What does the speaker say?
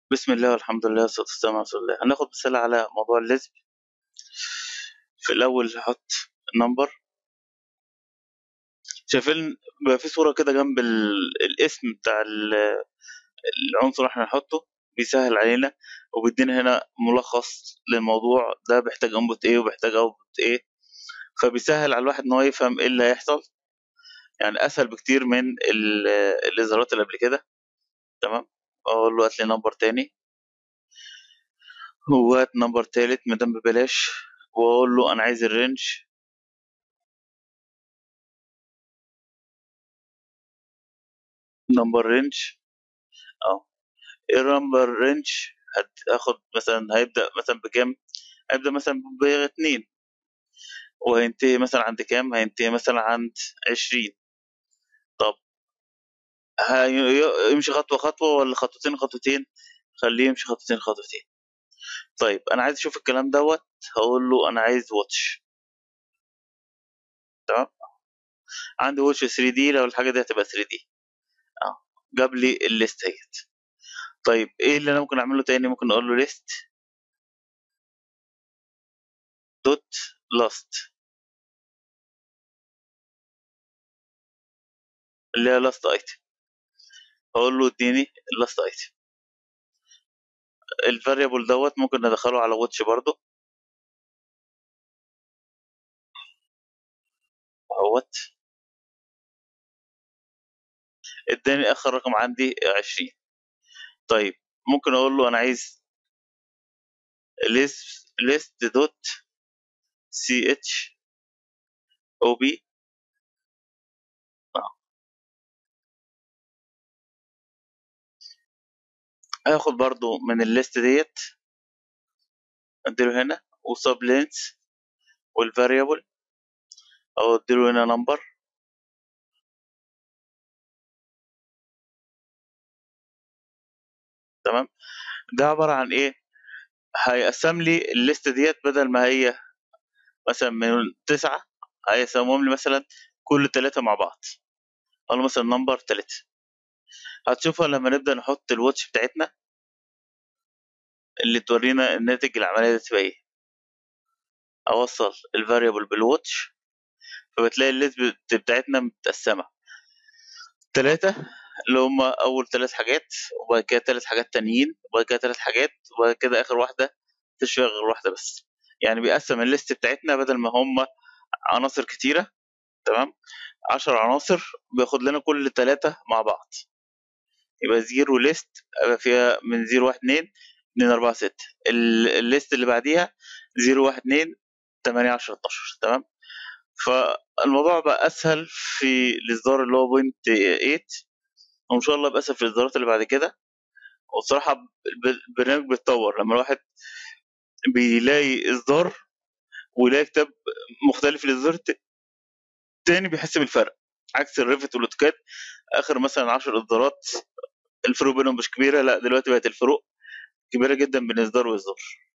بسم الله والحمد لله والصلاة والسلام على رسول الله هناخد مثال على موضوع اللزم في الأول هحط نمبر شايفين بقى في صورة كده جنب ال- الاسم بتاع ال- العنصر اللي احنا هنحطه بيسهل علينا وبيدينا هنا ملخص للموضوع ده بيحتاج انبوت ايه وبيحتاج اوتبوت ايه فبيسهل على الواحد ان هو يفهم ايه اللي هيحصل يعني اسهل بكتير من ال- الاظهارات اللي قبل كده تمام اقول له هات لي نمبر تاني وهات نمبر تالت مادام ببلاش واقول له انا عايز الرينج نمبر رينج اه النمبر رينج هاخد مثلا هيبدأ مثلا بكام هيبدأ مثلا باتنين وهينتهي مثلا عند كام هينتهي مثلا عند عشرين طب هي- يمشي خطوة خطوة ولا خطوتين خطوتين خليه يمشي خطوتين خطوتين طيب انا عايز اشوف الكلام دوت هقول له انا عايز واتش تمام عندي واتش 3 دي لو الحاجة دي هتبقى 3 دي اه جاب لي الليست اهيت طيب ايه اللي انا ممكن اعمله تاني ممكن اقول له ليست دوت لاست اللي هي لاست ايتم اقول له اديني اللاست ايتم الفاريبل دوت ممكن ندخله على واتش برضو اهوت اداني اخر رقم عندي عشرين طيب ممكن اقول له انا عايز list list دوت سي اتش او بي هاخد برضو من الليست ديت اديله هنا وسب لينس والفاريبل او اديله هنا نمبر تمام ده عبارة عن ايه هيقسم لي الليست ديت بدل ما هي مثلا من تسعة هيقسمهم لي مثلا كل تلاتة مع بعض اقول له مثلا نمبر تلاتة هتشوفها لما نبدأ نحط الواتش بتاعتنا اللي تورينا الناتج العملية دي تبقى ايه اوصل الفاريبل بالواتش فبتلاقي الليست بتاعتنا متقسمة تلاتة اللي هما أول تلات حاجات وبعد كده تلات حاجات تانيين وبعد كده تلات حاجات وبعد كده آخر واحدة تشتغل غير واحدة بس يعني بيقسم الليست بتاعتنا بدل ما هما عناصر كتيرة تمام عشر عناصر بياخد لنا كل تلاتة مع بعض يبقى زيرو ليست يبقى فيها من زيرو واحد اتنين اتنين أربعة ستة ال- الليست اللي بعديها زيرو واحد اتنين تمانية عشرة اتناشر تمام فالموضوع بقى أسهل في الإصدار اللي هو بوينت 8 وإن شاء الله يبقى أسهل في الإصدارات اللي بعد كده وبصراحة الب- البرنامج بيتطور لما الواحد بيلاقي إصدار ويلاقي كتاب مختلف للإصدار الت- التاني بيحس بالفرق عكس الريفت والأوتوكاد آخر مثلا عشر إصدارات الفروق بينهم مش كبيرة لا دلوقتي بقت الفروق كبيرة جدا بين إصدار وإصدار